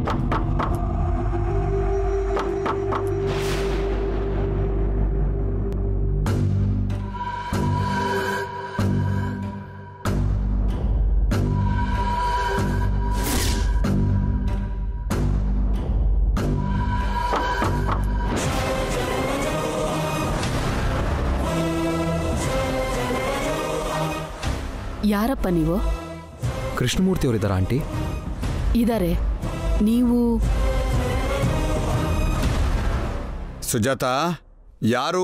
ಯಾರಪ್ಪ ನೀವು ಕೃಷ್ಣಮೂರ್ತಿ ಅವರಿದ್ದಾರಾ ಆಂಟಿ ಇದಾರೆ ನೀವು ಸುಜಾತ ಯಾರು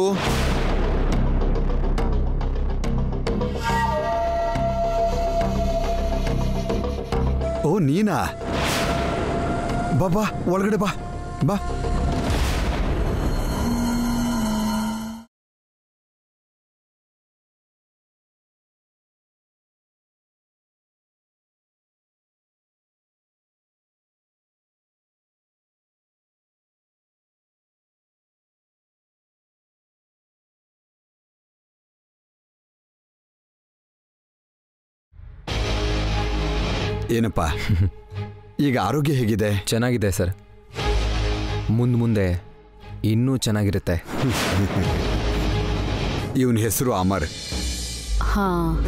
ಓ ನೀನಾ ಬಾ ಬಾ ಒಳಗಡೆ ಬಾ ಬಾ ಏನಪ್ಪ ಈಗ ಆರೋಗ್ಯ ಹೇಗಿದೆ ಚೆನ್ನಾಗಿದೆ ಸರ್ ಮುಂದೆ ಮುಂದೆ ಇನ್ನೂ ಚೆನ್ನಾಗಿರುತ್ತೆ ಇವನ ಹೆಸರು ಅಮರ್ ಹಾ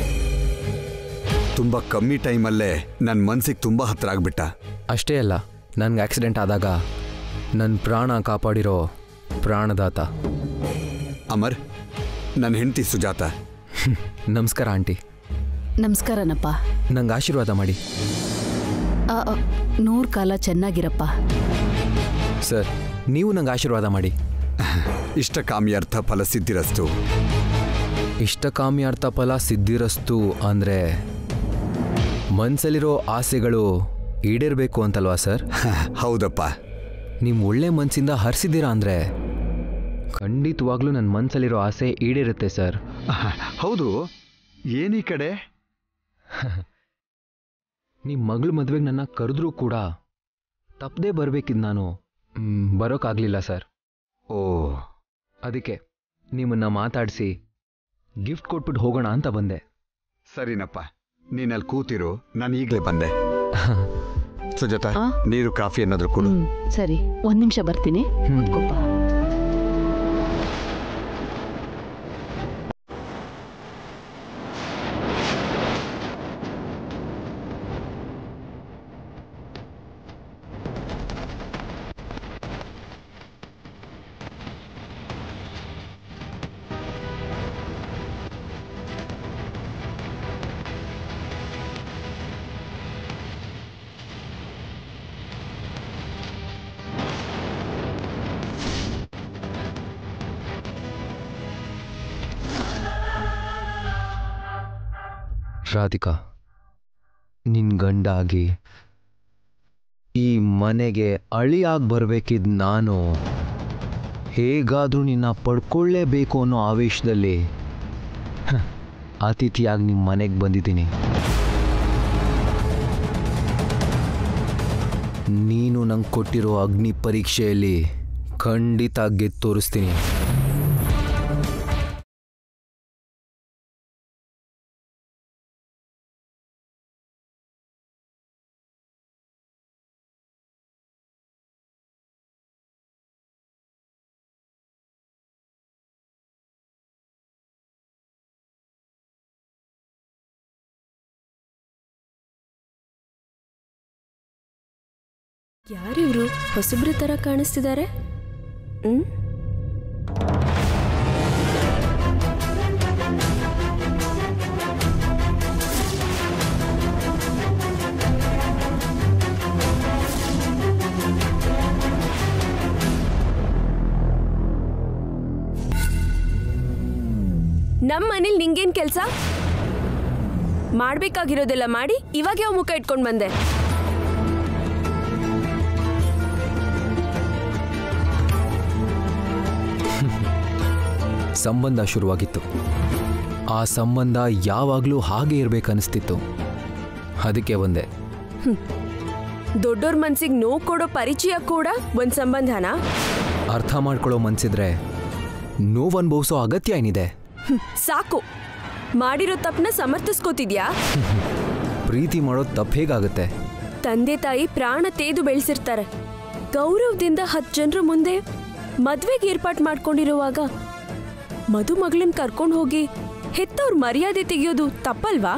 ತುಂಬ ಕಮ್ಮಿ ಟೈಮಲ್ಲೇ ನನ್ನ ಮನ್ಸಿಗೆ ತುಂಬ ಹತ್ರ ಆಗ್ಬಿಟ್ಟ ಅಷ್ಟೇ ಅಲ್ಲ ನನಗೆ ಆಕ್ಸಿಡೆಂಟ್ ಆದಾಗ ನನ್ನ ಪ್ರಾಣ ಕಾಪಾಡಿರೋ ಪ್ರಾಣದಾತ ಅಮರ್ ನನ್ನ ಹೆಂಡತಿ ಸುಜಾತ ನಮಸ್ಕಾರ ಆಂಟಿ ನಮಸ್ಕಾರನಪ್ಪ ನಂಗೆ ಆಶೀರ್ವಾದ ಮಾಡಿ ಆ, ಆ, ನೂರ್ ಕಾಲ ಚೆನ್ನಾಗಿರಪ್ಪ ಸರ್ ನೀವು ನಂಗೆ ಆಶೀರ್ವಾದ ಮಾಡಿ ಇಷ್ಟ ಕಾಮ್ಯಾರ್ಥ ಫಲ ಸಿದ್ಧಿರಸ್ತು ಇಷ್ಟಕಾಮ್ಯಾರ್ಥ ಫಲ ಸಿದ್ಧಿರಸ್ತು ಅಂದರೆ ಮನಸ್ಸಲ್ಲಿರೋ ಆಸೆಗಳು ಈಡೇರಬೇಕು ಅಂತಲ್ವಾ ಸರ್ ಹೌದಪ್ಪ ನೀವು ಒಳ್ಳೆ ಮನಸ್ಸಿಂದ ಹರಿಸಿದ್ದೀರಾ ಅಂದರೆ ಖಂಡಿತವಾಗ್ಲೂ ನನ್ನ ಮನಸ್ಸಲ್ಲಿರೋ ಆಸೆ ಈಡೇರುತ್ತೆ ಸರ್ ಹೌದು ಏನೀ ಕಡೆ ನಿಮ್ಮ ಮಗಳ ಮದುವೆಗೆ ನನ್ನ ಕರೆದ್ರೂ ಕೂಡ ತಪ್ಪದೇ ಬರಬೇಕಿದ್ದು ನಾನು ಮ್, ಬರೋಕ್ಕಾಗ್ಲಿಲ್ಲ ಸರ್ ಓ ಅದಕ್ಕೆ ನಿಮ್ಮನ್ನ ಮಾತಾಡಿಸಿ ಗಿಫ್ಟ್ ಕೊಟ್ಬಿಟ್ಟು ಹೋಗೋಣ ಅಂತ ಬಂದೆ ಸರಿನಪ್ಪ ನೀನಲ್ಲಿ ಕೂತಿರು ನಾನು ಈಗಲೇ ಬಂದೆ ಸುಜಾತ ಆ? ನೀರು ಕಾಫಿ ಏನಾದ್ರು ಕೊಡು ಹ್ಮ್ ಸರಿ ಒಂದ್ ನಿಮಿಷ ಬರ್ತೀನಿ ಹ್ಮ್. ಕೂತ್ಕೊಪ್ಪ ರಾಧಿಕಾ ನಿನ್ ಗಂಡಾಗಿ ಈ ಮನೆಗೆ ಅಳಿಯಾಗಿ ಬರ್ಬೇಕಿದ್ ನಾನು ಹೇಗಾದ್ರೂ ನಿನ್ನ ಪಡ್ಕೊಳ್ಳೇಬೇಕು ಅನ್ನೋ ಆವೇಶದಲ್ಲಿ ಹ, ಅತಿಥಿಯಾಗಿ ನಿಮ್ಮ ಮನೆಗೆ ಬಂದಿದ್ದೀನಿ ನೀನು ನಂಗೆ ಕೊಟ್ಟಿರೋ ಅಗ್ನಿ ಪರೀಕ್ಷೆಯಲ್ಲಿ ಖಂಡಿತ ಗೆದ್ದು ತೋರಿಸ್ತೀನಿ ಯಾರಿವ್ರು ಹೊಸಬ್ರ ಥರ ಕಾಣಿಸ್ತಿದ್ದಾರೆ ಹ್ಮ್ ನಮ್ಮ ಮನೇಲಿ ನಿಂಗೇನ್ ಕೆಲಸ ಮಾಡ್ಬೇಕಾಗಿರೋದೆಲ್ಲ ಮಾಡಿ ಇವಾಗ ಯಾವ ಮುಖ ಇಟ್ಕೊಂಡು ಬಂದೆ ಸಂಬಂಧ ಶುರುವಾಗಿತ್ತು ಆ ಸಂಬಂಧ ಯಾವಾಗಲೂ ಹಾಗೆ ಇರಬೇಕನ್ನಿಸ್ತಿತ್ತು ಅದಕ್ಕೆ ಬಂದೆ ದೊಡ್ಡೋರ್ ಮನ್ಸಿಗೆ ನೋವು ಕೊಡೋ ಪರಿಚಯ ಕೂಡ ಒಂದ್ ಸಂಬಂಧನಾ ಅರ್ಥ ಮಾಡ್ಕೊಳ್ಳೋ ಮನ್ಸಿದ್ರೆ ನೋವು ಅನುಭವಿಸೋ ಅಗತ್ಯ ಏನಿದೆ ಹ್ಮ್, ಸಾಕು ಮಾಡಿರೋ ತಪ್ಪನ್ನ ಸಮರ್ಥಿಸ್ಕೋತಿದ್ಯಾ ಪ್ರೀತಿ ಮಾಡೋದು ತಪ್ಪು ಹೇಗಾಗುತ್ತೆ ತಂದೆ ತಾಯಿ ಪ್ರಾಣ ತೇದು ಬೆಳೆಸಿರ್ತಾರೆ ಗೌರವದಿಂದ ಹತ್ತು ಜನರ ಮುಂದೆ ಮದ್ವೆಗೆ ಏರ್ಪಾಟ್ ಮಾಡ್ಕೊಂಡಿರುವಾಗ ಮದುಮಗಳನ್ನ ಕರ್ಕೊಂಡು ಹೋಗಿ ಹೆತ್ತವ್ರ ಮರ್ಯಾದೆ ತೆಗೆಯೋದು ತಪ್ಪಲ್ವಾ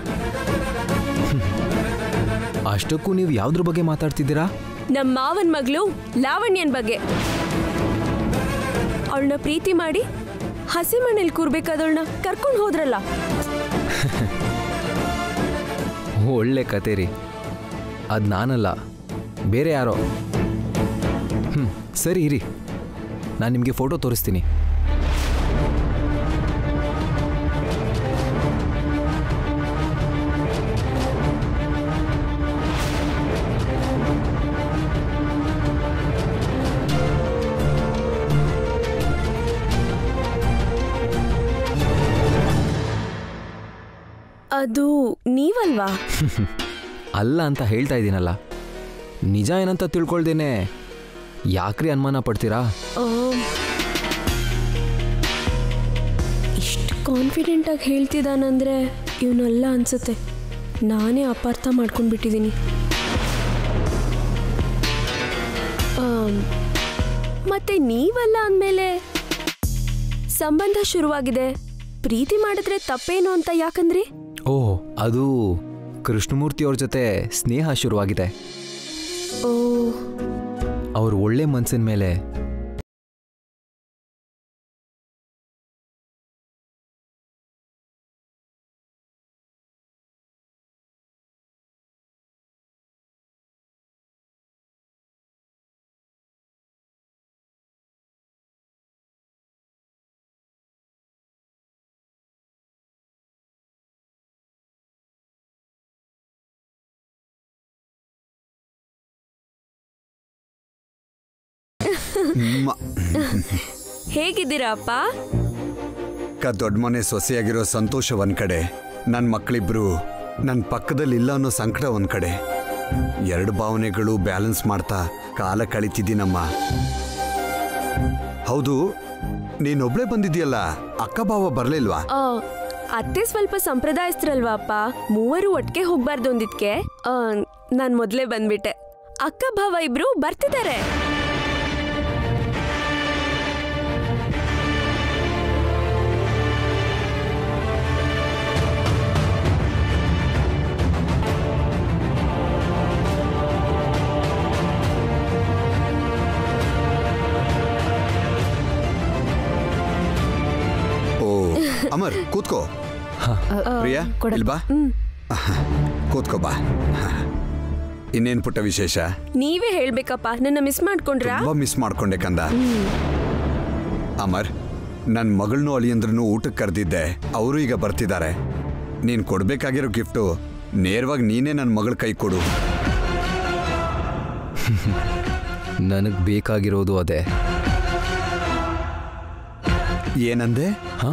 ಅಷ್ಟಕ್ಕೂ ನೀವು ಯಾವ್ದ್ರ ಬಗ್ಗೆ ಮಾತಾಡ್ತಿದ್ದೀರಾ ನಮ್ಮ ಮಾವನ್ ಮಗಳು ಲಾವಣ್ಯನ್ ಬಗ್ಗೆ ಅವಳನ್ನ ಪ್ರೀತಿ ಮಾಡಿ ಹಸಿ ಮನೇಲಿ ಕೂರ್ಬೇಕಾದವಳನ್ನ ಕರ್ಕೊಂಡು ಹೋದ್ರಲ್ಲ ಒಳ್ಳೆ ಕತೆ ರೀ ಅದು ನಾನಲ್ಲ ಬೇರೆ ಯಾರೋ ಹ್ಞೂ ಸರಿ ಇರಿ ನಾನು ನಿಮಗೆ ಫೋಟೋ ತೋರಿಸ್ತೀನಿ ಅದು ನೀವಲ್ವಾ ಅಲ್ಲ ಅಂತ ಹೇಳ್ತಾ ಇದ್ದೀನಲ್ಲ ನಿಜ ಏನಂತ ತಿಳ್ಕೊಳ್ದೇನೆ ಯಾಕ್ರಿ ಅನುಮಾನ ಪಡ್ತೀರಾ ಇಷ್ಟು ಕಾನ್ಫಿಡೆಂಟ್ ಆಗಿ ಹೇಳ್ತಿದ್ದಾನಂದ್ರೆ ಇವನಲ್ಲ ಅನ್ಸುತ್ತೆ ನಾನೇ ಅಪಾರ್ಥ ಮಾಡ್ಕೊಂಡ್ಬಿಟ್ಟಿದ್ದೀನಿ ಆಮ್, ಮತ್ತೆ ನೀವಲ್ಲ ಅಂದಮೇಲೆ ಸಂಬಂಧ ಶುರುವಾಗಿದೆ ಪ್ರೀತಿ ಮಾಡಿದ್ರೆ ತಪ್ಪೇನು ಅಂತ ಯಾಕಂದ್ರಿ ಓಹ್ ಅದು ಕೃಷ್ಣಮೂರ್ತಿ ಅವ್ರ ಜೊತೆ ಸ್ನೇಹ ಶುರುವಾಗಿದೆ ಓ ಅವ್ರ ಒಳ್ಳೆ ಮನ್ಸಿನ ಮೇಲೆ ಮ- ಹೇಗಿದ್ದೀರಾ ಅಪ್ಪ ಅಕ್ಕ ದೊಡ್ಡ ಮನೆ ಸೊಸೆಯಾಗಿರೋ ಸಂತೋಷ ಒಂದ್ ಕಡೆ ನನ್ನ ಮಕ್ಕಳಿಬ್ರು ನನ್ನ ಪಕ್ಕದಲ್ಲಿ ಇಲ್ಲ ಅನ್ನೋ ಸಂಕಟ ಒಂದ್ ಕಡೆ ಎರಡು ಭಾವನೆಗಳು ಬ್ಯಾಲೆನ್ಸ್ ಮಾಡ್ತಾ ಕಾಲ ಕಳಿತಿದ್ದೀನಮ್ಮ ಹೌದು ನೀನೊಬ್ಳೆ ಬಂದಿದ್ಯಲ್ಲ ಅಕ್ಕ ಭಾವ ಬರ್ಲಿಲ್ವಾ ಆ, ಅತ್ತೆ ಸ್ವಲ್ಪ ಸಂಪ್ರದಾಯಸ್ಥರಲ್ವಾ ಅಪ್ಪ ಮೂವರು ಒಟ್ಟಿಗೆ ಹೋಗ್ಬಾರ್ದು ಅಂದಿದ್ಕೆ ನಾನು ಮೊದಲೇ ಬಂದ್ಬಿಟ್ಟೆ ಅಕ್ಕ ಭಾವ ಇಬ್ರು ಬರ್ತಿದ್ದಾರೆ ಓ ಅಮರ್ ಕೂತ್ಕೋ ಪ್ರಿಯಾ ಕೊಡ- ಇಲ್ಬಾ ಕೂತ್ಕೋ ಬಾ ಇನ್ನೇನ್ ಪುಟ್ಟ ವಿಶೇಷ ನೀವೇ ಹೇಳ್ಬೇಕಪ್ಪ ನನ್ನ ಮಿಸ್ ಮಾಡ್ಕೊಂಡ್ರಾ ತುಂಬಾ ಮಿಸ್ ಮಾಡ್ಕೊಂಡೆ ಕಂದ ಅಮರ್ ನನ್ನ ಮಗಳನ್ನೂ ಅಳಿಯಂದ್ರನ್ನು ಊಟಕ್ಕೆ ಕರೆದಿದ್ದೆ ಅವರು ಈಗ ಬರ್ತಿದ್ದಾರೆ ನೀನ್ ಕೊಡ್ಬೇಕಾಗಿರೋ ಗಿಫ್ಟು ನೇರವಾಗಿ ನೀನೇ ನನ್ನ ಮಗಳ ಕೈ ಕೊಡು ನನಗೆ ಬೇಕಾಗಿರೋದು ಅದೇ ಏನಂದೆ ಹಾಂ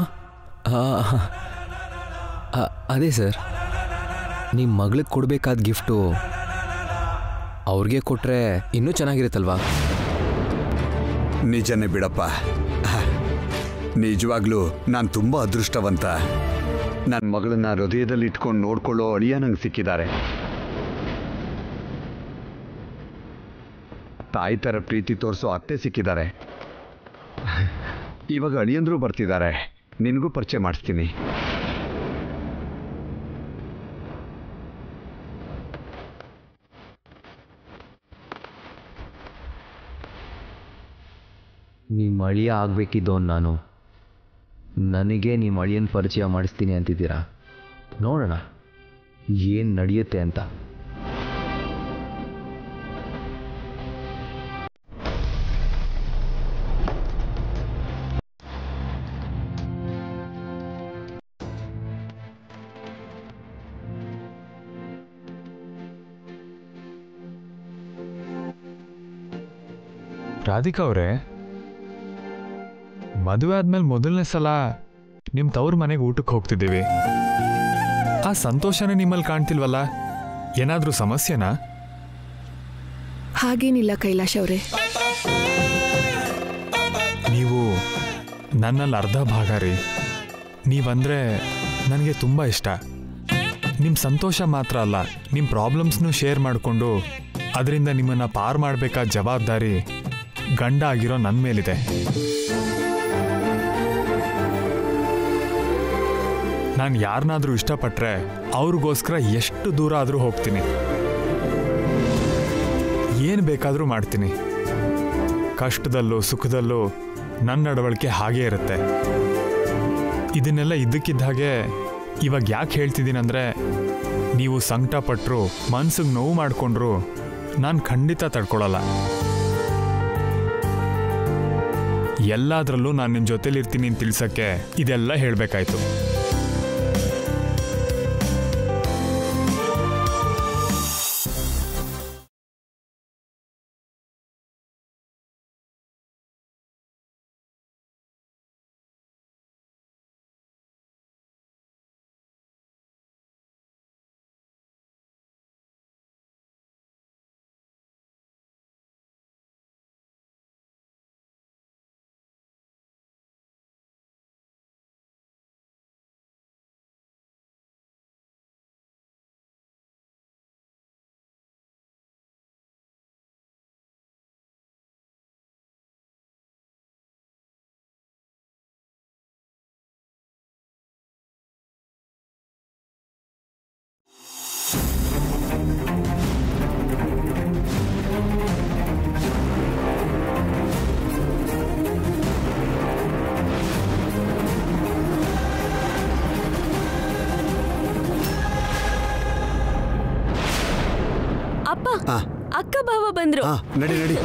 ಅದೇ ಸರ್ ನಿಮ್ಮ ಮಗಳಿಗೆ ಕೊಡಬೇಕಾದ ಗಿಫ್ಟು ಅವ್ರಿಗೆ ಕೊಟ್ಟರೆ ಇನ್ನೂ ಚೆನ್ನಾಗಿರುತ್ತಲ್ವಾ ನಿಜನೇ ಬಿಡಪ್ಪ ನಿಜವಾಗ್ಲೂ ನಾನು ತುಂಬಾ ಅದೃಷ್ಟವಂತ ನನ್ನ ಮಗಳನ್ನ ಹೃದಯದಲ್ಲಿ ಇಟ್ಕೊಂಡು ನೋಡ್ಕೊಳ್ಳೋ ಅಳಿಯ ನಂಗೆ ಸಿಕ್ಕಿದ್ದಾರೆ ತಾಯಿ ಥರ ಪ್ರೀತಿ ತೋರಿಸೋ ಅತ್ತೆ ಸಿಕ್ಕಿದ್ದಾರೆ ಇವಾಗ ಅಳಿಯಂದ್ರು ಬರ್ತಿದ್ದಾರೆ ನಿನಗೂ ಪರಿಚಯ ಮಾಡಿಸ್ತೀನಿ ನಿಮ್ಮ ಅಳಿಯ ಆಗಬೇಕಿದ್ದವನು ನಾನು ನನಗೆ ನಿಮ್ಮ ಅಳಿಯನ ಪರಿಚಯ ಮಾಡಿಸ್ತೀನಿ ಅಂತಿದ್ದೀರಾ ನೋಡೋಣ ಏನು ನಡೆಯುತ್ತೆ ಅಂತ ರಾಧಿಕಾ ಅವರೇ ಮದುವೆ ಆದ್ಮೇಲೆ ಮೊದಲನೇ ಸಲ ನಿಮ್ಮ ತವ್ರ ಮನೆಗೆ ಊಟಕ್ಕೆ ಹೋಗ್ತಿದ್ದೀವಿ ಆ ಸಂತೋಷನೇ ನಿಮ್ಮಲ್ಲಿ ಕಾಣ್ತಿಲ್ವಲ್ಲ ಏನಾದರೂ ಸಮಸ್ಯೆನಾ ಹಾಗೇನಿಲ್ಲ ಕೈಲಾಶ್ ಅವರೇ ನೀವು ನನ್ನಲ್ಲಿ ಅರ್ಧ ಭಾಗ ರೀ ನೀವಂದರೆ ನನಗೆ ತುಂಬ ಇಷ್ಟ ನಿಮ್ಮ ಸಂತೋಷ ಮಾತ್ರ ಅಲ್ಲ ನಿಮ್ಮ ಪ್ರಾಬ್ಲಮ್ಸ್ನೂ ಶೇರ್ ಮಾಡಿಕೊಂಡು ಅದರಿಂದ ನಿಮ್ಮನ್ನ ಪಾರ್ ಮಾಡಬೇಕಾದ ಜವಾಬ್ದಾರಿ ಗಂಡ ಆಗಿರೋ ನನ್ನ ಮೇಲಿದೆ ನಾನು ಯಾರನ್ನಾದ್ರೂ ಇಷ್ಟಪಟ್ರೆ ಅವ್ರಿಗೋಸ್ಕರ ಎಷ್ಟು ದೂರ ಆದರೂ ಹೋಗ್ತೀನಿ ಏನು ಬೇಕಾದರೂ ಮಾಡ್ತೀನಿ ಕಷ್ಟದಲ್ಲೂ ಸುಖದಲ್ಲೂ ನನ್ನ ನಡವಳಿಕೆ ಹಾಗೇ ಇರುತ್ತೆ ಇದನ್ನೆಲ್ಲ ಇದ್ದಕ್ಕಿದ್ದ ಹಾಗೆ ಇವಾಗ ಯಾಕೆ ಹೇಳ್ತಿದ್ದೀನಂದ್ರೆ ನೀವು ಸಂಕಟ ಪಟ್ಟರು ಮನ್ಸಿಗೆ ನೋವು ಮಾಡಿಕೊಂಡ್ರು ನಾನು ಖಂಡಿತ ತಡ್ಕೊಳಲ್ಲ ಎಲ್ಲದರಲ್ಲೂ ನಾನು ನಿಮ್ಮ ಜೊತೆಲಿರ್ತೀನಿ ಅಂತ ತಿಳ್ಸಕ್ಕೆ ಇದೆಲ್ಲ ಹೇಳಬೇಕಾಯ್ತು ಅಪ್ಪ ಆ. ಅಕ್ಕ ಭಾವ ಬಂದ್ರು ಹಾ ನಡಿ ನಡಿ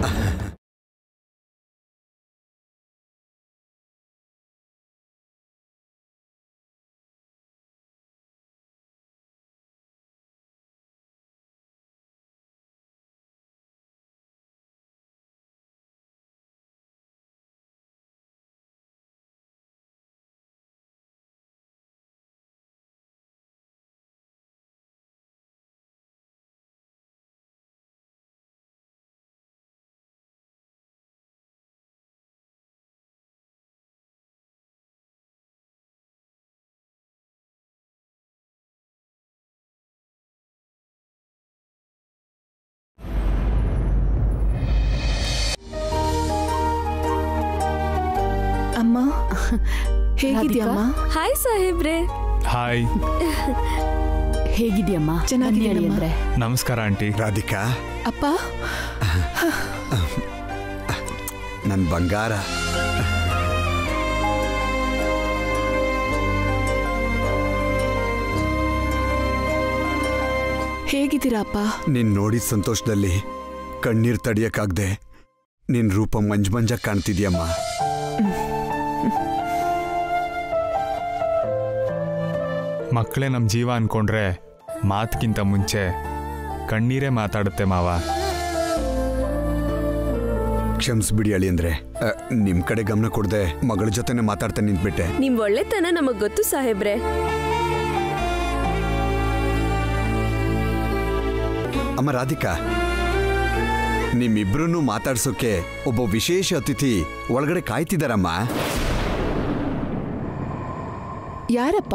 ಅಮ್ಮ ಹೇಗಿದ್ಯಮ್ಮ ಹಾಯ್ ಸಾಹೇಬ್ರೆ ಹಾಯ್ ಹೇಗಿದ್ಯಮ್ಮ ಚೆನ್ನಾಗಿದ್ದೀನಮ್ಮ. ಅಂದ್ರೆ ನಮಸ್ಕಾರ ಆಂಟಿ ರಾಧಿಕಾ ಅಪ್ಪ ನನ್ನ ಬಂಗಾರ ಹೇಗಿದ್ದೀರಾ ಅಪ್ಪ ನೀನ್ ನೋಡಿದ ಸಂತೋಷದಲ್ಲಿ ಕಣ್ಣೀರ್ ತಡಿಯಕ್ಕಾಗ್ದೆ ನಿನ್ ರೂಪ ಮಂಜ್ ಮಂಜ ಕಾಣ್ತಿದ್ಯಮ್ಮ ಮಕ್ಕಳೇ ನಮ್ಮ ಜೀವ ಅನ್ಕೊಂಡ್ರೆ ಮಾತ್ಗಿಂತ ಮುಂಚೆ ಕಣ್ಣೀರೇ ಮಾತಾಡುತ್ತೆ ಮಾವ ಕ್ಷಮಿಸ್ಬಿಡಿ ಅಳಿ ಅಂದ್ರೆ ನಿಮ್ ಕಡೆ ಗಮನ ಕೊಡದೆ ಮಗಳ ಜೊತೆನೆ ಮಾತಾಡ್ತಾ ನಿಂತ್ಬಿಟ್ಟೆ ನಿಮ್ ಒಳ್ಳೆತನ ನಮಗ್ ಗೊತ್ತು ಸಾಹೇಬ್ರೆ ಅಮ್ಮ ರಾಧಿಕಾ ನಿಮ್ಮಿಬ್ರನ್ನೂ ಮಾತಾಡ್ಸೋಕೆ ಒಬ್ಬ ವಿಶೇಷ ಅತಿಥಿ ಒಳಗಡೆ ಕಾಯ್ತಿದಾರಮ್ಮ ಯಾರಪ್ಪ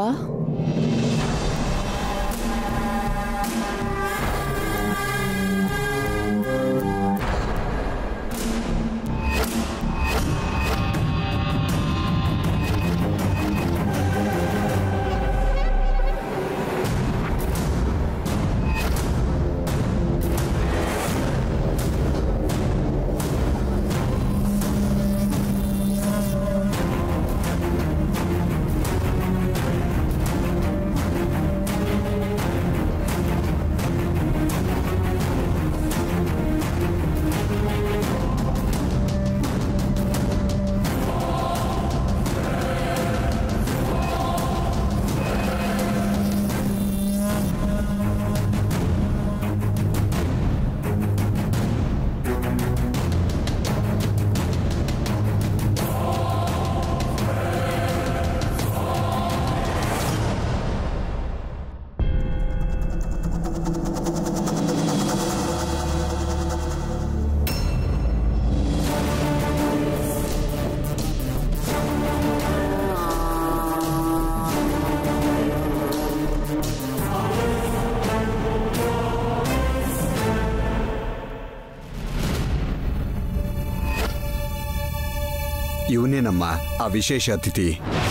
ಇವನೇ ನಮ್ಮ ಆ ವಿಶೇಷ ಅತಿಥಿ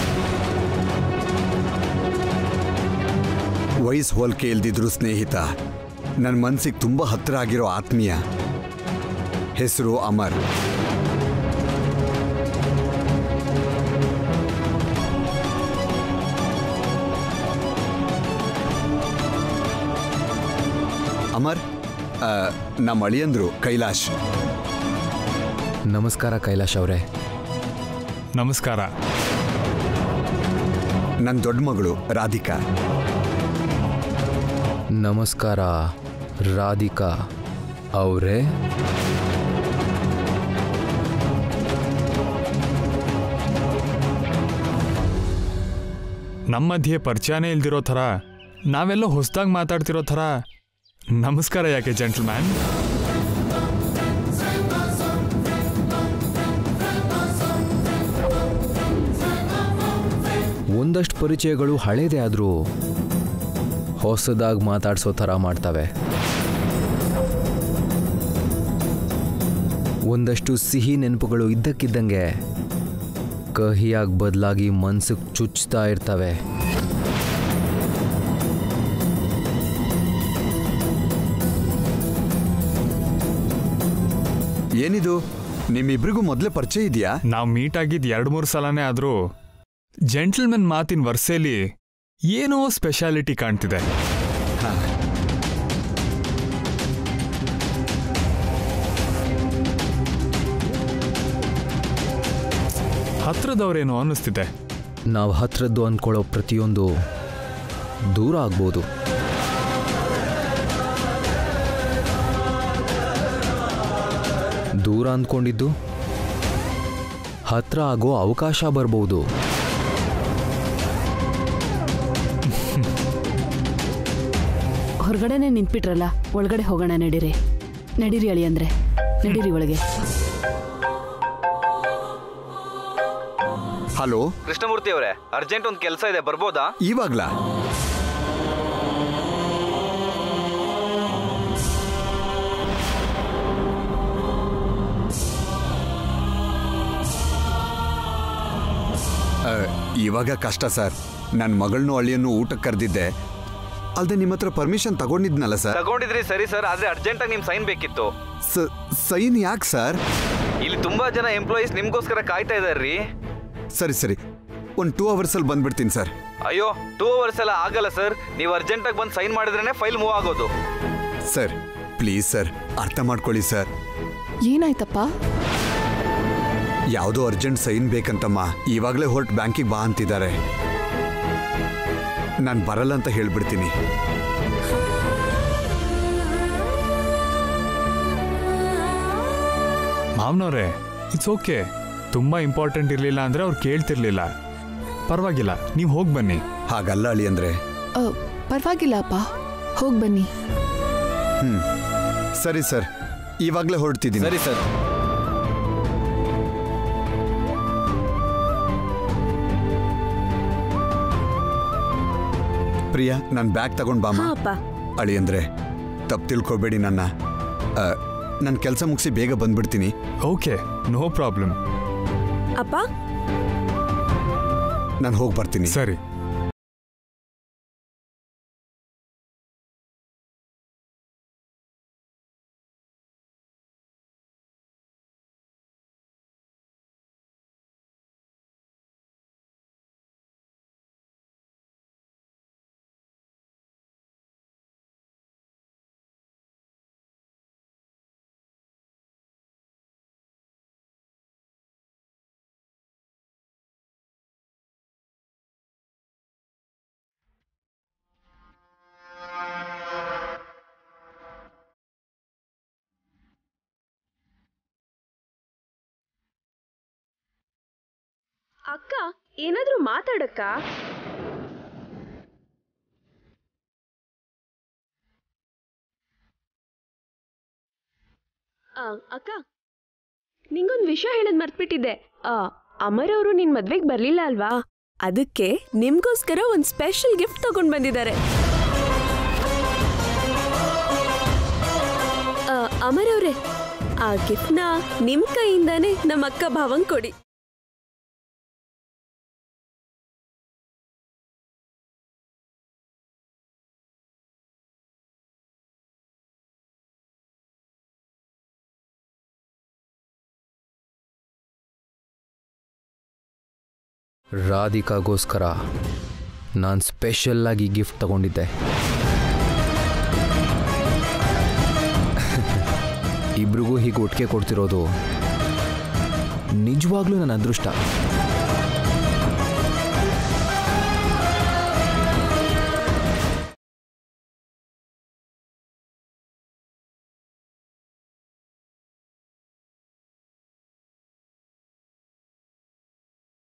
ವಯಸ್ಸು ಹೋಲ್ಕೆ ಇಲ್ದಿದ್ರು ಸ್ನೇಹಿತ ನನ್ನ ಮನ್ಸಿಗೆ ತುಂಬ ಹತ್ತಿರ ಆಗಿರೋ ಆತ್ಮೀಯ ಹೆಸರು ಅಮರ್ ಅಮರ್ ಆ, ನಮ್ಮ ಅಳಿಯಂದ್ರು ಕೈಲಾಶ್ ನಮಸ್ಕಾರ ಕೈಲಾಶ್ ಅವರೇ ನಮಸ್ಕಾರ ನನ್ನ ದೊಡ್ಡ ಮಗಳು ರಾಧಿಕಾ ನಮಸ್ಕಾರ ರಾಧಿಕಾ ಅವರೇ ನಮ್ಮ ಮಧ್ಯೆ ಪರಿಚಯನೇ ಇಲ್ದಿರೋ ಥರ ನಾವೆಲ್ಲ ಹೊಸ್ದಾಗಿ ಮಾತಾಡ್ತಿರೋ ಥರ ನಮಸ್ಕಾರ ಯಾಕೆ ಜೆಂಟಲ್ಮ್ಯಾನ್ ಒಂದಷ್ಟು ಪರಿಚಯಗಳು ಹಳೇದೇ ಆದರೂ ಹೊಸದಾಗಿ ಮಾತಾಡ್ಸೋ ಥರ ಮಾಡ್ತವೆ ಒಂದಷ್ಟು ಸಿಹಿ ನೆನಪುಗಳು ಇದ್ದಕ್ಕಿದ್ದಂಗೆ ಕಹಿಯಾಗಿ ಬದಲಾಗಿ ಮನ್ಸಿಗೆ ಚುಚ್ತಾ ಇರ್ತವೆ ಏನಿದು ನಿಮ್ಮಿಬ್ರಿಗೂ ಮೊದಲೇ ಪರಿಚಯ ಇದೆಯಾ ನಾವು ಮೀಟ್ ಆಗಿದ್ದು ಎರಡು ಮೂರು ಸಲನೇ ಆದರೂ ಜೆಂಟಲ್ಮೆನ್ ಮಾತಿನ ವರ್ಸೆಲಿ ಏನೋ ಸ್ಪೆಷಾಲಿಟಿ ಕಾಣ್ತಿದೆ ಹತ್ರದವ್ರೇನೋ ಅನ್ನಿಸ್ತಿದೆ ನಾವು ಹತ್ರದ್ದು ಅಂದ್ಕೊಳ್ಳೋ ಪ್ರತಿಯೊಂದು ದೂರ ಆಗ್ಬೋದು ದೂರ ಅಂದ್ಕೊಂಡಿದ್ದು ಹತ್ರ ಆಗೋ ಅವಕಾಶ ಬರ್ಬೋದು ಹೊರಗಡೆನೆ ನಿಂತ್ಬಿಟ್ರಲ್ಲ ಒಳಗಡೆ ಹೋಗೋಣ ನಡೀರಿ ನಡೀರಿ ಅಳಿ ಅಂದ್ರೆ ನಡೀರಿ ಒಳಗೆ ಹಲೋ ಕೃಷ್ಣಮೂರ್ತಿ ಅವರೇ ಅರ್ಜೆಂಟ್ ಒಂದು ಕೆಲಸ ಇದೆ ಬರ್ಬೋದಾ ಇವಾಗ್ಲಾ ಆ, ಇವಾಗ ಕಷ್ಟ ಸರ್ ನನ್ನ ಮಗಳನ್ನೂ ಅಳಿಯನ್ನು ಊಟಕ್ಕೆ ಕರೆದಿದ್ದೆ ಅಲ್ಲದೆ ನಿಮ್ಮ ಹತ್ರ ಪರ್ಮಿಷನ್ ತಗೊಂಡಿದ್ನಲ್ಲ ಸರ್ ತಗೊಂಡಿದ್ರಿ ಸರಿ ಸರ್ ಆದ್ರೆ ಅರ್ಜೆಂಟ್ ಆಗಿ ನಿಮ್ ಸೈನ್ ಬೇಕಿತ್ತು ಸ- ಸೈನ್ ಯಾಕೆ ಸರ್ ಇಲ್ಲಿ ತುಂಬಾ ಜನ ಎಂಪ್ಲಾಯೀಸ್ ನಿಮ್ಗೋಸ್ಕರ ಕಾಯ್ತಾ ಇದಾರ್ರಿ ಸರಿ ಸರಿ ಒಂದು ಟೂ ಅವರ್ಸಲ್ಲಿ ಬಂದ್ಬಿಡ್ತೀನಿ ಸರ್ ಅಯ್ಯೋ ಟೂ ಅವರ್ಸ್ ಎಲ್ಲ ಆಗಲ್ಲ ಸರ್ ನೀವು ಅರ್ಜೆಂಟ್ ಆಗಿ ಬಂದು ಸೈನ್ ಮಾಡಿದ್ರೇನೆ ಫೈಲ್ ಮೂವ್ ಆಗೋದು ಸರ್ ಪ್ಲೀಸ್ ಸರ್ ಅರ್ಥ ಮಾಡ್ಕೊಳ್ಳಿ ಸರ್ ಏನಾಯ್ತಪ್ಪ ಯಾವುದೋ ಅರ್ಜೆಂಟ್ ಸೈನ್ ಬೇಕಂತಮ್ಮ ಇವಾಗಲೇ ಹೊರಟು ಬ್ಯಾಂಕಿಗೆ ಬಾ ಅಂತಿದ್ದಾರೆ ನಾನು ಬರಲ್ಲ ಅಂತ ಹೇಳ್ಬಿಡ್ತೀನಿ ಮಾವನವ್ರೆ ಇಟ್ಸ್ ಓಕೆ ತುಂಬಾ ಇಂಪಾರ್ಟೆಂಟ್ ಇರಲಿಲ್ಲ ಅಂದ್ರೆ ಅವ್ರು ಕೇಳ್ತಿರ್ಲಿಲ್ಲ ಪರವಾಗಿಲ್ಲ ನೀವು ಹೋಗಿ ಬನ್ನಿ ಹಾಗಲ್ಲ ಅಳಿ ಅಂದ್ರೆ ಅ, ಪರವಾಗಿಲ್ಲ ಅಪ್ಪ ಹೋಗಿ ಬನ್ನಿ ಹ್ಮ್ ಸರಿ ಸರ್ ಇವಾಗಲೇ ಹೊರಡ್ತಿದ್ದೀನಿ ಸರಿ ಸರ್ ಪ್ರಿಯಾ ನನ್ನ ಬ್ಯಾಗ್ ತಗೊಂಡ್ ಬಾಮ ಹಾ ಅಪ್ಪ ಅಳಿ ಅಂದ್ರೆ ತಪ್ಪು ತಿಳ್ಕೊಬೇಡಿ ನನ್ನ ನನ್ನ ಕೆಲಸ ಮುಗಿಸಿ ಬೇಗ ಬಂದ್ಬಿಡ್ತೀನಿ ಓಕೆ ನೋ ಪ್ರಾಬ್ಲಮ್ ಅಪ್ಪ ನಾನು ಹೋಗಿ ಬರ್ತೀನಿ ಸರಿ ಅಕ್ಕ ಏನಾದ್ರೂ ಮಾತಾಡಕ್ಕ ಆ, ಅಕ್ಕ ನಿಂಗೊಂದು ವಿಷಯ ಹೇಳೋದ್ ಮರ್ತ್ಬಿಟ್ಟಿದ್ದೆ ಆ, ಅಮರ್ ಅವರು ನಿನ್ ಮದ್ವೆಗ್ ಬರ್ಲಿಲ್ಲ ಅಲ್ವಾ ಅದಕ್ಕೆ ನಿಮ್ಗೋಸ್ಕರ ಒಂದ್ ಸ್ಪೆಷಲ್ ಗಿಫ್ಟ್ ತಗೊಂಡ್ ಬಂದಿದ್ದಾರೆ ಆ, ಅಮರ್ ಅವ್ರೆ ಆ ಗಿಫ್ಟ್ನ ನಿಮ್ ಕೈಯಿಂದಾನೇ ನಮ್ಮ ಅಕ್ಕ ಭಾವಂಗ್ ಕೊಡಿ ರಾಧಿಕಾಗೋಸ್ಕರ ನಾನು ಸ್ಪೆಷಲ್ಲಾಗಿ ಗಿಫ್ಟ್ ತಗೊಂಡಿದ್ದೆ ಇಬ್ರಿಗೂ ಹೀಗೆ ಒಟ್ಟಿಗೆ ಕೊಡ್ತಿರೋದು ನಿಜವಾಗ್ಲೂ ನನ್ನ ಅದೃಷ್ಟ